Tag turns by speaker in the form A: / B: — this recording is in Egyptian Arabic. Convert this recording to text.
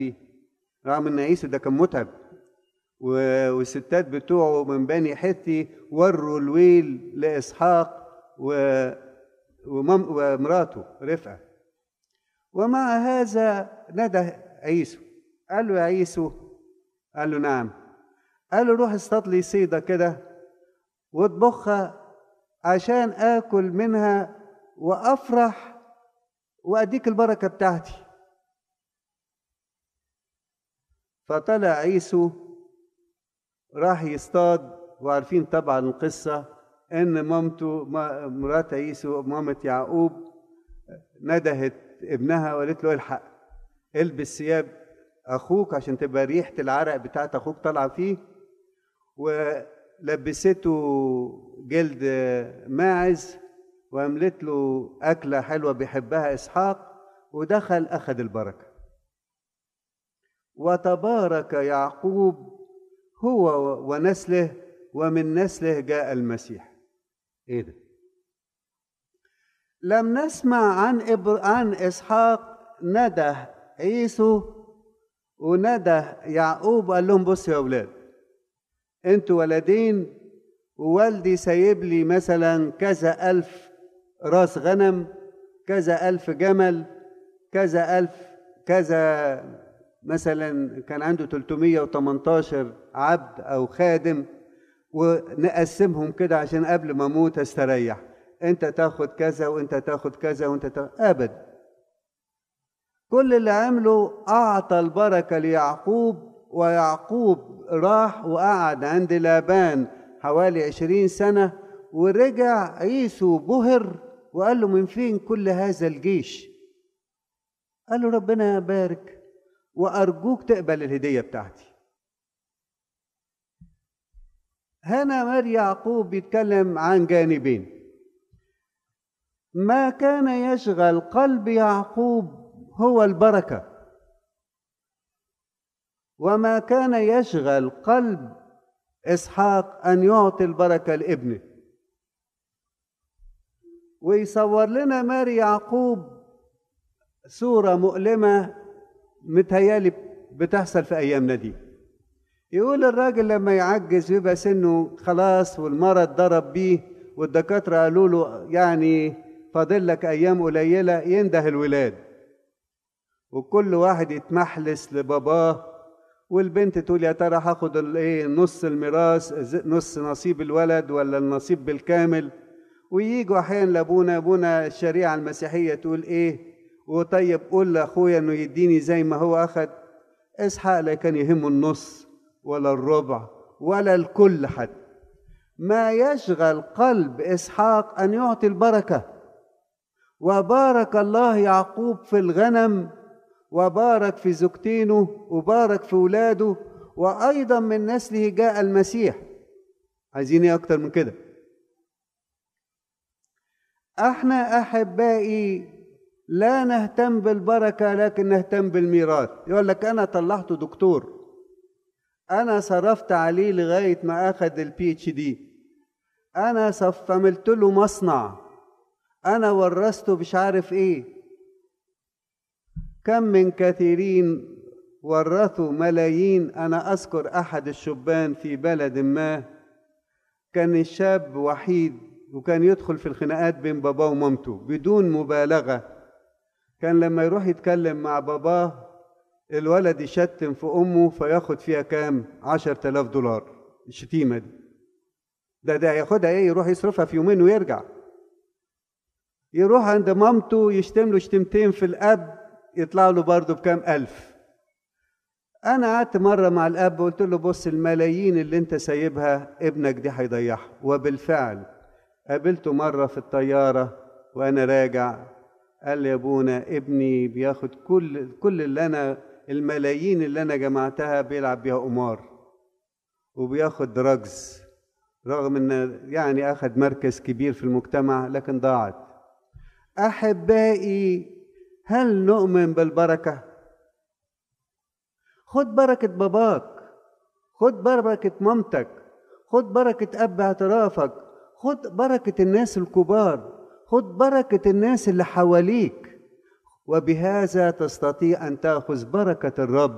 A: رغم ان عيسو ده كان متعب و- والستات بتوعه من بني حثي وروا الويل لاسحاق و- ومم- ومراته رفقه ومع هذا ندى عيسو قال له يا عيسو قال له نعم قال له روح اصطاد لي صيده كده واطبخها عشان اكل منها وافرح واديك البركه بتاعتي فطلع عيسو راح يصطاد وعارفين طبعا القصه ان مامته ما- مرات عيسو مامة يعقوب ندهت ابنها وقالت له الحق البس ثياب اخوك عشان تبقى ريحه العرق بتاعت اخوك طالعه فيه ولبسته جلد ماعز وعملت له اكله حلوه بيحبها اسحاق ودخل اخذ البركه وتبارك يعقوب هو ونسله ومن نسله جاء المسيح ايه ده لم نسمع عن إبر... عن اسحاق ندى عيسو وندى يعقوب قال لهم بصوا يا اولاد انتوا ولدين ووالدي سايب لي مثلا كذا الف راس غنم كذا الف جمل كذا الف كذا مثلا كان عنده 318 عبد او خادم ونقسمهم كده عشان قبل ما اموت استريح انت تاخد كذا وانت تاخد كذا وانت تاخد ابدا كل اللي عمله اعطى البركه ليعقوب ويعقوب راح وقعد عند لابان حوالي عشرين سنه ورجع عيسو بهر وقال له من فين كل هذا الجيش قال له ربنا يبارك وارجوك تقبل الهديه بتاعتي هنا مار يعقوب بيتكلم عن جانبين ما كان يشغل قلب يعقوب هو البركه وما كان يشغل قلب اسحاق ان يعطي البركه لابنه ويصور لنا ماري يعقوب صوره مؤلمه متهيالي بتحصل في ايامنا دي يقول الراجل لما يعجز ويبقى سنه خلاص والمرض ضرب بيه والدكاتره قالوا له يعني فاضل لك ايام قليله ينده الولاد وكل واحد يتمحلس لباباه والبنت تقول يا ترى هاخد الايه نص الميراث نص نصيب الولد ولا النصيب بالكامل وييجوا احيانا لابونا ابونا الشريعه المسيحيه تقول ايه وطيب قول لاخويا انه يديني زي ما هو اخد اسحاق لا كان يهمه النص ولا الربع ولا الكل حتى ما يشغل قلب اسحاق ان يعطي البركه وبارك الله يعقوب في الغنم وبارك في زوجتينه وبارك في ولاده وايضا من نسله جاء المسيح عايزين ايه اكتر من كده احنا احبائي لا نهتم بالبركه لكن نهتم بالميراث يقول لك انا طلعته دكتور انا صرفت عليه لغايه ما اخذ البي اتش دي انا صف عملت له مصنع انا ورثته مش عارف ايه كم من كثيرين ورثوا ملايين انا اذكر احد الشبان في بلد ما كان الشاب وحيد وكان يدخل في الخناقات بين باباه ومامته بدون مبالغه كان لما يروح يتكلم مع باباه الولد يشتم في امه فياخد فيها كام عشر تلاف دولار الشتيمه دي ده ده ياخدها ايه يروح يصرفها في يومين ويرجع يروح عند مامته يشتم له شتمتين في الاب يطلع له برضه بكام الف انا قعدت مره مع الاب وقلت له بص الملايين اللي انت سايبها ابنك دي هيضيعها وبالفعل قابلته مره في الطياره وانا راجع قال لي يا ابونا ابني بياخد كل كل اللي انا الملايين اللي انا جمعتها بيلعب بيها قمار وبياخد دراجز رغم ان يعني اخذ مركز كبير في المجتمع لكن ضاعت احبائي هل نؤمن بالبركه خد بركه باباك خد بركه مامتك خد بركه اب اعترافك خد بركه الناس الكبار خد بركه الناس اللي حواليك وبهذا تستطيع ان تاخذ بركه الرب